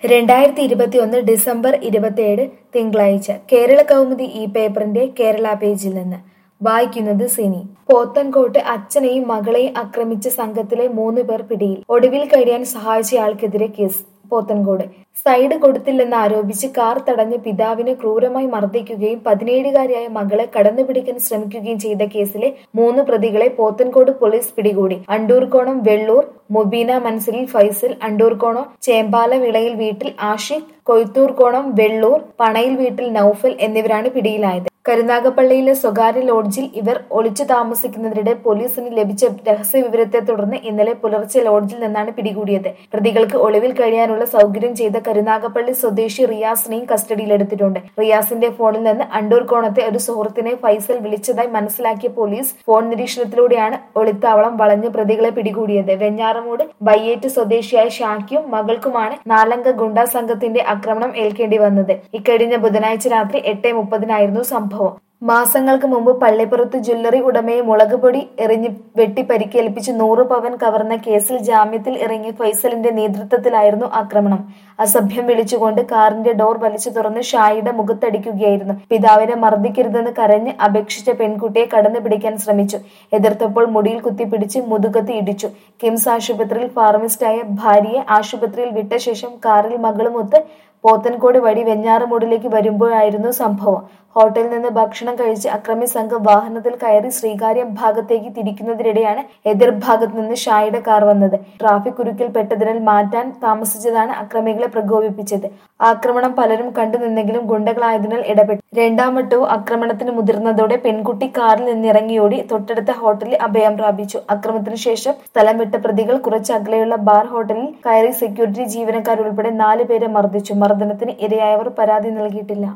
രണ്ടായിരത്തി ഇരുപത്തിയൊന്ന് ഡിസംബർ ഇരുപത്തിയേഴ് തിങ്കളാഴ്ച കേരള കൗമുദി ഈ പേപ്പറിന്റെ കേരള പേജിൽ നിന്ന് വായിക്കുന്നത് സിനി പോത്തൻകോട്ട് അച്ഛനെയും മകളെയും ആക്രമിച്ച സംഘത്തിലെ മൂന്ന് പേർ പിടിയിൽ ഒടുവിൽ കഴിയാൻ സഹായിച്ചയാൾക്കെതിരെ കേസ് പോത്തൻകോട് സൈഡ് കൊടുത്തില്ലെന്ന് ആരോപിച്ച് കാർ തടഞ്ഞ് പിതാവിനെ ക്രൂരമായി മർദ്ദിക്കുകയും പതിനേഴുകാരിയായ മകളെ കടന്നുപിടിക്കാൻ ശ്രമിക്കുകയും ചെയ്ത കേസിലെ മൂന്ന് പ്രതികളെ പോത്തൻകോട് പോലീസ് പിടികൂടി അണ്ടൂർകോണം വെള്ളൂർ മുബീന മൻസിലിൽ ഫൈസൽ അണ്ടൂർകോണം ചേമ്പാല വിളയിൽ വീട്ടിൽ ആഷിഖ് കൊയ്ത്തൂർകോണം വെള്ളൂർ പണയിൽ വീട്ടിൽ നൌഫൽ എന്നിവരാണ് പിടിയിലായത് കരുനാഗപ്പള്ളിയിലെ സ്വകാര്യ ലോഡ്ജിൽ ഇവർ ഒളിച്ചു താമസിക്കുന്നതിനിടെ പോലീസിന് ലഭിച്ച രഹസ്യ വിവരത്തെ തുടർന്ന് ഇന്നലെ പുലർച്ചെ ലോഡ്ജിൽ നിന്നാണ് പിടികൂടിയത് പ്രതികൾക്ക് ഒളിവിൽ കഴിയാനുള്ള സൗകര്യം ചെയ്ത കരുനാഗപ്പള്ളി സ്വദേശി റിയാസിനെയും കസ്റ്റഡിയിലെടുത്തിട്ടുണ്ട് റിയാസിന്റെ ഫോണിൽ നിന്ന് അണ്ടൂർകോണത്തെ ഒരു സുഹൃത്തിനെ ഫൈസൽ വിളിച്ചതായി മനസ്സിലാക്കിയ പോലീസ് ഫോൺ നിരീക്ഷണത്തിലൂടെയാണ് ഒളിത്താവളം വളഞ്ഞ് പ്രതികളെ പിടികൂടിയത് വെഞ്ഞാറമൂട് ബയ്യേറ്റ് സ്വദേശിയായ ഷാക്കിയും മകൾക്കുമാണ് നാലംഗ ഗുണ്ടാ സംഘത്തിന്റെ ആക്രമണം ഏൽക്കേണ്ടി വന്നത് ഇക്കഴിഞ്ഞ ബുധനാഴ്ച രാത്രി എട്ട് മുപ്പതിനായിരുന്നു സംഭവം മാസങ്ങൾക്ക് മുമ്പ് പള്ളിപ്പുറത്ത് ജ്വല്ലറി ഉടമയെ മുളക് പൊടി എറിഞ്ഞ് വെട്ടി പരിക്കേൽപ്പിച്ച് നൂറ് പവൻ കവർന്ന കേസിൽ ജാമ്യത്തിൽ ഇറങ്ങിയ ഫൈസലിന്റെ നേതൃത്വത്തിലായിരുന്നു ആക്രമണം അസഭ്യം വിളിച്ചുകൊണ്ട് കാറിന്റെ ഡോർ വലിച്ചു തുറന്ന് ഷായിയുടെ മുഖത്തടിക്കുകയായിരുന്നു പിതാവിനെ മർദ്ദിക്കരുതെന്ന് കരഞ്ഞ് അപേക്ഷിച്ച പെൺകുട്ടിയെ കടന്നു പിടിക്കാൻ ശ്രമിച്ചു എതിർത്തപ്പോൾ മുടിയിൽ കുത്തിപ്പിടിച്ച് മുതുകത്ത് ഇടിച്ചു കിംസ് ആശുപത്രിയിൽ ഫാർമിസ്റ്റായ ഭാര്യയെ ആശുപത്രിയിൽ വിട്ട ശേഷം കാറിൽ മകളുമൊത്ത് പോത്തൻകോട് വഴി വെഞ്ഞാറമൂടിലേക്ക് വരുമ്പോഴായിരുന്നു സംഭവം ഹോട്ടലിൽ നിന്ന് ഭക്ഷണം കഴിച്ച് അക്രമി സംഘം വാഹനത്തിൽ കയറി ശ്രീകാര്യം ഭാഗത്തേക്ക് തിരിക്കുന്നതിനിടെയാണ് എതിർഭാഗത്ത് നിന്ന് ഷായുടെ കാർ വന്നത് ട്രാഫിക് കുരുക്കിൽപ്പെട്ടതിനാൽ മാറ്റാൻ താമസിച്ചതാണ് അക്രമികളെ പ്രകോപിപ്പിച്ചത് ആക്രമണം പലരും കണ്ടു നിന്നെങ്കിലും ഗുണ്ടകളായതിനാൽ ഇടപെട്ടു രണ്ടാം വട്ടവും ആക്രമണത്തിന് മുതിർന്നതോടെ പെൺകുട്ടി കാറിൽ നിന്നിറങ്ങിയോടി തൊട്ടടുത്ത ഹോട്ടലിൽ അഭയം പ്രാപിച്ചു അക്രമത്തിനു ശേഷം സ്ഥലം വിട്ട പ്രതികൾ കുറച്ച് അകലെയുള്ള ബാർ ഹോട്ടലിൽ കയറി സെക്യൂരിറ്റി ജീവനക്കാരുൾപ്പെടെ നാല് പേരെ മർദ്ദിച്ചു മർദ്ദനത്തിന് ഇരയായവർ പരാതി നൽകിയിട്ടില്ല